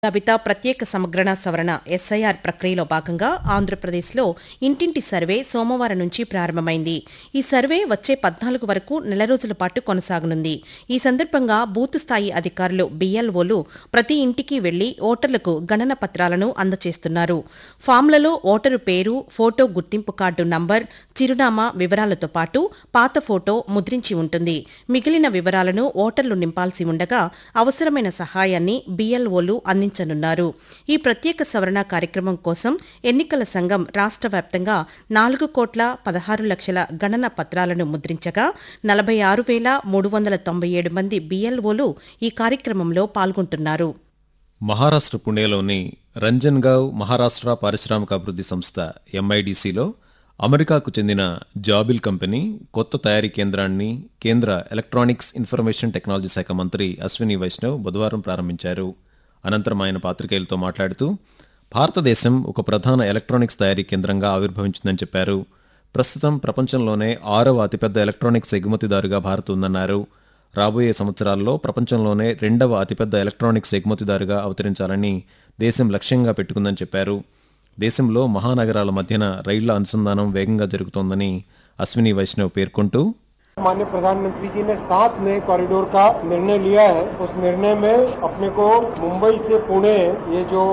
జాబితా ప్రత్యేక సమగ్రణ సవరణ ఎస్ఐఆర్ ప్రక్రియలో భాగంగా ఆంధ్రప్రదేశ్లో ఇంటింటి సర్వే సోమవారం నుంచి ప్రారంభమైంది ఈ సర్వే వచ్చే పద్నాలుగు వరకు నెల రోజుల పాటు కొనసాగనుంది ఈ సందర్భంగా బూత్ స్థాయి అధికారులు బిఎల్ఓలు ప్రతి ఇంటికి వెళ్లి ఓటర్లకు గణన పత్రాలను అందజేస్తున్నారు ఫామ్లలో ఓటరు పేరు ఫోటో గుర్తింపు కార్డు నంబర్ చిరునామా వివరాలతో పాటు పాత ఫోటో ముద్రించి ఉంటుంది మిగిలిన వివరాలను ఓటర్లు నింపాల్సి ఉండగా అవసరమైన సహాయాన్ని బిఎల్ఓలు అందించనున్నారు ఈ ప్రత్యేక సవరణ కార్యక్రమం కోసం ఎన్నికల సంఘం రాష్ట్ర వ్యాప్తంగా నాలుగు కోట్ల పదహారు లక్షల గణన పత్రాలను ముద్రించగా నలభై ఆరు వేల మూడు వందల తొంభై ఏడు మంది బిఎల్ఓలు ఈ కార్యక్రమంలో పాల్గొంటున్నారు మహారాష్ట్ర పుణేలోని రంజన్గావ్ మహారాష్ట్ర పారిశ్రామిక అభివృద్ధి సంస్థ ఎంఐడిసిలో అమెరికాకు చెందిన జాబిల్ కంపెనీ కొత్త తయారీ కేంద్రాన్ని కేంద్ర ఎలక్ట్రానిక్స్ ఇన్ఫర్మేషన్ టెక్నాలజీ శాఖ మంత్రి అశ్విని వైష్ణవ్ బుధవారం ప్రారంభించారు అనంతరం ఆయన పాత్రికేయులతో మాట్లాడుతూ భారతదేశం ఒక ప్రధాన ఎలక్ట్రానిక్స్ తయారీ కేంద్రంగా ఆవిర్భవించిందని చెప్పారు ప్రస్తుతం ప్రపంచంలోనే ఆరవ అతిపెద్ద ఎలక్ట్రానిక్స్ ఎగుమతిదారుగా భారత్ ఉందన్నారు రాబోయే సంవత్సరాల్లో ప్రపంచంలోనే రెండవ అతిపెద్ద ఎలక్ట్రానిక్స్ ఎగుమతిదారుగా అవతరించాలని దేశం లక్ష్యంగా పెట్టుకుందని చెప్పారు దేశంలో మహానగరాల మధ్యన రైళ్ల అనుసంధానం వేగంగా జరుగుతోందని అశ్విని వైష్ణవ్ పేర్కొంటూ माननीय प्रधानमंत्री जी ने सात नए कॉरिडोर का निर्णय लिया है उस निर्णय में अपने को मुंबई से पुणे ये जो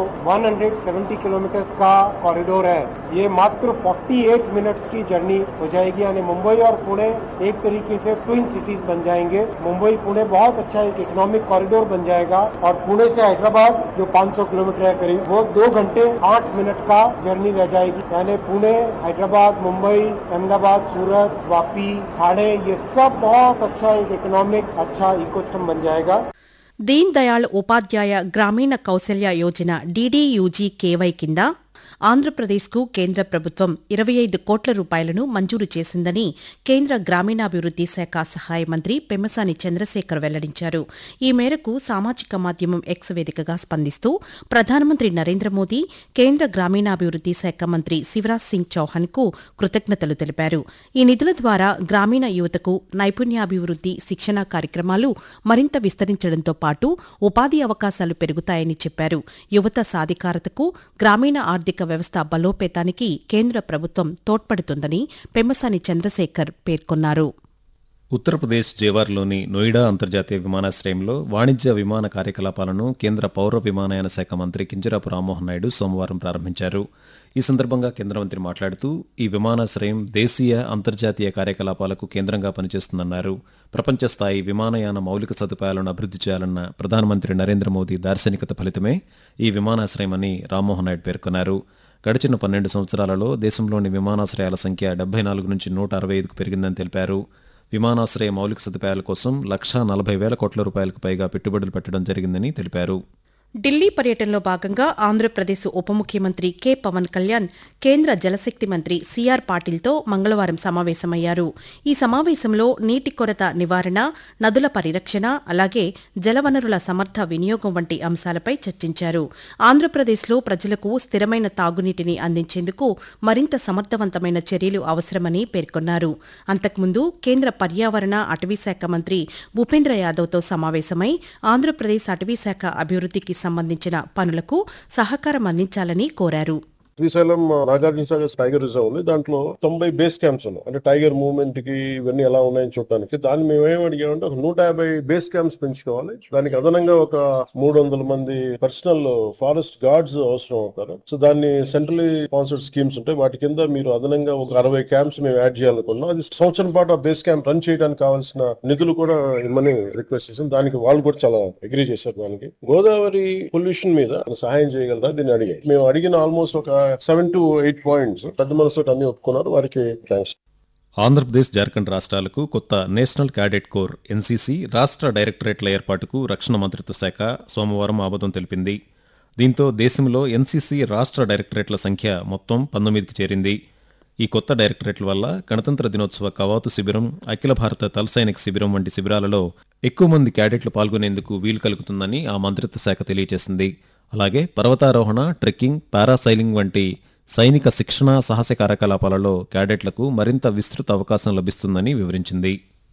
170 किलोमीटर का कॉरिडोर है ये मात्र 48 मिनट्स की जर्नी हो जाएगी यानी मुंबई और पुणे एक तरीके से ट्विन सिटीज बन जाएंगे मुंबई पुणे बहुत अच्छा एक इकोनॉमिक कॉरिडोर बन जाएगा और पुणे से हैदराबाद जो 500 किलोमीटर है करीब वो दो घंटे आठ मिनट का जर्नी रह जाएगी यानी पुणे हैदराबाद मुंबई अहमदाबाद सूरत वापी ठाणे ये सब बहुत अच्छा एक इकोनॉमिक अच्छा इकोसिस्टम बन जाएगा దీన్ దయాళ్ ఉపాధ్యాయ గ్రామీణ కౌశల్య యోజన డీడీయూజీ కేవై కింద ఆంధ్రప్రదేశ్కు కేంద్ర ప్రభుత్వం ఇరవై ఐదు కోట్ల రూపాయలను మంజూరు చేసిందని కేంద్ర గ్రామీణాభివృద్ది శాఖ సహాయ మంత్రి పెమ్మసాని చంద్రశేఖర్ వెల్లడించారు ఈ మేరకు సామాజిక మాధ్యమం ఎక్స్ వేదికగా స్పందిస్తూ ప్రధానమంత్రి నరేంద్ర మోదీ కేంద్ర గ్రామీణాభివృద్ది శాఖ మంత్రి శివరాజ్ సింగ్ చౌహాన్ కు కృతజ్ఞతలు తెలిపారు ఈ నిధుల ద్వారా గ్రామీణ యువతకు నైపుణ్యాభివృద్ది శిక్షణా కార్యక్రమాలు మరింత విస్తరించడంతో పాటు ఉపాధి అవకాశాలు పెరుగుతాయని చెప్పారు యువత సాధికారతకు గ్రామీణ ఆర్థిక వ్యవస్థ బలోపేతానికి కేంద్ర ప్రభుత్వం తోడ్పడుతుందని పెమ్మసాని చంద్రశేఖర్ పేర్కొన్నారు ఉత్తరప్రదేశ్ జేవార్లోని నోయిడా అంతర్జాతీయ విమానాశ్రయంలో వాణిజ్య విమాన కార్యకలాపాలను కేంద్ర పౌర విమానయాన శాఖ మంత్రి కింజరాపు రామ్మోహన్ నాయుడు సోమవారం ప్రారంభించారు ఈ సందర్భంగా కేంద్ర మంత్రి మాట్లాడుతూ ఈ విమానాశ్రయం దేశీయ అంతర్జాతీయ కార్యకలాపాలకు కేంద్రంగా పనిచేస్తుందన్నారు ప్రపంచ స్థాయి విమానయాన మౌలిక సదుపాయాలను అభివృద్ధి చేయాలన్న ప్రధానమంత్రి నరేంద్ర మోదీ దార్శనికత ఫలితమే ఈ విమానాశ్రయమని రామ్మోహన్ నాయుడు పేర్కొన్నారు గడిచిన పన్నెండు సంవత్సరాలలో దేశంలోని విమానాశ్రయాల సంఖ్య డెబ్బై నాలుగు నుంచి నూట అరవై ఐదుకు పెరిగిందని తెలిపారు విమానాశ్రయ మౌలిక సదుపాయాల కోసం లక్షా నలభై వేల కోట్ల రూపాయలకు పైగా పెట్టుబడులు పెట్టడం జరిగిందని తెలిపారు ఢిల్లీ పర్యటనలో భాగంగా ఆంధ్రప్రదేశ్ ఉప ముఖ్యమంత్రి కె పవన్ కళ్యాణ్ కేంద్ర జలశక్తి మంత్రి సిఆర్ పాటిల్తో మంగళవారం సమావేశమయ్యారు ఈ సమావేశంలో నీటి కొరత నివారణ నదుల పరిరక్షణ అలాగే జలవనరుల సమర్థ వినియోగం వంటి అంశాలపై చర్చించారు ఆంధ్రప్రదేశ్లో ప్రజలకు స్థిరమైన తాగునీటిని అందించేందుకు మరింత సమర్థవంతమైన చర్యలు అవసరమని పేర్కొన్నారు అంతకుముందు కేంద్ర పర్యావరణ అటవీశాఖ మంత్రి భూపేంద్ర యాదవ్తో సమావేశమై ఆంధ్రప్రదేశ్ అటవీశాఖ అభివృద్ధికి సంబంధించిన పనులకు సహకారం అందించాలని కోరారు శ్రీశైలం నాగార్జున సాగర్ టైగర్ రిజర్వ్ ఉంది దాంట్లో తొంభై బేస్ క్యాంప్స్ ఉన్నాయి అంటే టైగర్ మూవ్మెంట్ కి ఇవన్నీ ఎలా ఉన్నాయని చూడడానికి దాన్ని మేము ఏం అడిగామంటే ఒక నూట యాభై బేస్ క్యాంప్స్ పెంచుకోవాలి దానికి అదనంగా ఒక మూడు వందల మంది పర్సనల్ ఫారెస్ట్ గార్డ్స్ అవసరం అవుతారు సో దాన్ని సెంట్రలీ స్పాన్సర్డ్ స్కీమ్స్ ఉంటాయి వాటి కింద మీరు అదనంగా ఒక అరవై క్యాంప్స్ మేము యాడ్ చేయాలనుకున్నాం అది సంవత్సరం పాటు ఆ బేస్ క్యాంప్ రన్ చేయడానికి కావాల్సిన నిధులు కూడా ఇమ్మని రిక్వెస్ట్ చేసాం దానికి వాళ్ళు కూడా చాలా అగ్రీ చేశారు దానికి గోదావరి పొల్యూషన్ మీద సహాయం చేయగలరా దీన్ని అడిగాయి మేము అడిగిన ఆల్మోస్ట్ ఒక సెవెన్ టు ఎయిట్ పాయింట్స్ పెద్ద మనసుతో అన్ని ఒప్పుకున్నారు వారికి థ్యాంక్స్ ఆంధ్రప్రదేశ్ జార్ఖండ్ రాష్ట్రాలకు కొత్త నేషనల్ క్యాడెట్ కోర్ ఎన్సీసీ రాష్ట్ర డైరెక్టరేట్ల ఏర్పాటుకు రక్షణ మంత్రిత్వ శాఖ సోమవారం ఆమోదం తెలిపింది దీంతో దేశంలో ఎన్సీసీ రాష్ట్ర డైరెక్టరేట్ల సంఖ్య మొత్తం పంతొమ్మిదికి చేరింది ఈ కొత్త డైరెక్టరేట్ల వల్ల గణతంత్ర దినోత్సవ కవాతు శిబిరం అఖిల భారత తల్ సైనిక్ శిబిరం వంటి శిబిరాలలో ఎక్కువ మంది క్యాడెట్లు పాల్గొనేందుకు వీలు కలుగుతుందని ఆ మంత్రిత్వ శాఖ తెలియజేసింది అలాగే పర్వతారోహణ ట్రెక్కింగ్ పారాసైలింగ్ వంటి సైనిక శిక్షణ సాహస కార్యకలాపాలలో క్యాడెట్లకు మరింత విస్తృత అవకాశం లభిస్తుందని వివరించింది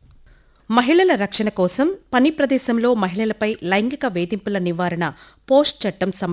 మహిళల రక్షణ కోసం పని ప్రదేశంలో మహిళలపై లైంగిక వేధింపుల నివారణ పోస్ట్ చట్టం